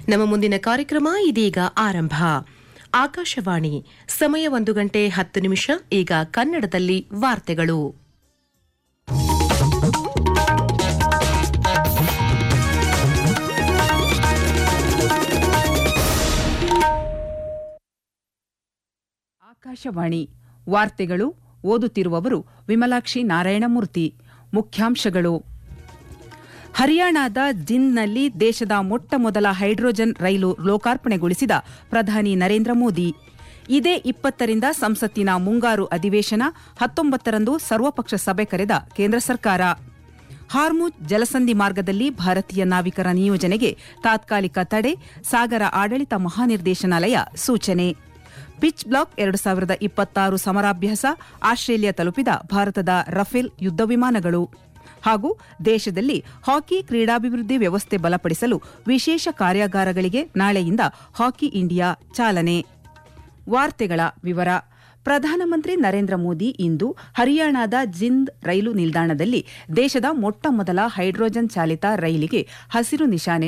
ನಮ್ಮ ಮುಂದಿನ ಕಾರ್ಯಕ್ರಮ ಇದೀಗ ಆರಂಭ ಆಕಾಶವಾಣಿ ಸಮಯ ಒಂದು ಗಂಟೆ ಹತ್ತು ನಿಮಿಷ ಈಗ ಕನ್ನಡದಲ್ಲಿ ವಾರ್ತೆಗಳು ಆಕಾಶವಾಣಿ ವಾರ್ತೆಗಳು ಓದುತ್ತಿರುವವರು ವಿಮಲಾಕ್ಷಿ ನಾರಾಯಣಮೂರ್ತಿ ಮುಖ್ಯಾಂಶಗಳು ಹರಿಯಾಣದ ಜಿಂದ್ನಲ್ಲಿ ದೇಶದ ಮೊಟ್ಟ ಮೊದಲ ಹೈಡ್ರೋಜನ್ ರೈಲು ಲೋಕಾರ್ಪಣೆಗೊಳಿಸಿದ ಪ್ರಧಾನಿ ನರೇಂದ್ರ ಮೋದಿ ಇದೇ ಇಪ್ಪತ್ತರಿಂದ ಸಂಸತ್ತಿನ ಮುಂಗಾರು ಅಧಿವೇಶನ ಹತ್ತೊಂಬತ್ತರಂದು ಸರ್ವಪಕ್ಷ ಸಭೆ ಕರೆದ ಕೇಂದ್ರ ಸರ್ಕಾರ ಹಾರ್ಮುಜ್ ಜಲಸಂಧಿ ಮಾರ್ಗದಲ್ಲಿ ಭಾರತೀಯ ನಾವಿಕರ ನಿಯೋಜನೆಗೆ ತಾತ್ಕಾಲಿಕ ತಡೆ ಸಾಗರ ಆಡಳಿತ ಮಹಾನಿರ್ದೇಶನಾಲಯ ಸೂಚನೆ ಪಿಚ್ ಬ್ಲಾಕ್ ಎರಡು ಸಾವಿರದ ಇಪ್ಪತ್ತಾರು ಸಮರಾಭ್ಯಾಸ ಆಸ್ಟ್ರೇಲಿಯಾ ತಲುಪಿದ ಭಾರತದ ರಫೇಲ್ ಯುದ್ಧ ವಿಮಾನಗಳು ಹಾಗೂ ದೇಶದಲ್ಲಿ ಹಾಕಿ ಕ್ರೀಡಾಭಿವೃದ್ಧಿ ವ್ಯವಸ್ಥೆ ಬಲಪಡಿಸಲು ವಿಶೇಷ ಕಾರ್ಯಾಗಾರಗಳಿಗೆ ನಾಳೆಯಿಂದ ಹಾಕಿ ಇಂಡಿಯಾ ಚಾಲನೆ ವಾರ್ತೆಗಳ ವಿವರ ಪ್ರಧಾನಮಂತ್ರಿ ನರೇಂದ್ರ ಮೋದಿ ಇಂದು ಹರಿಯಾಣದ ಜಿಂದ್ ರೈಲು ನಿಲ್ದಾಣದಲ್ಲಿ ದೇಶದ ಮೊಟ್ಟ ಮೊದಲ ಹೈಡ್ರೋಜನ್ ಚಾಲಿತ ರೈಲಿಗೆ ಹಸಿರು ನಿಶಾನೆ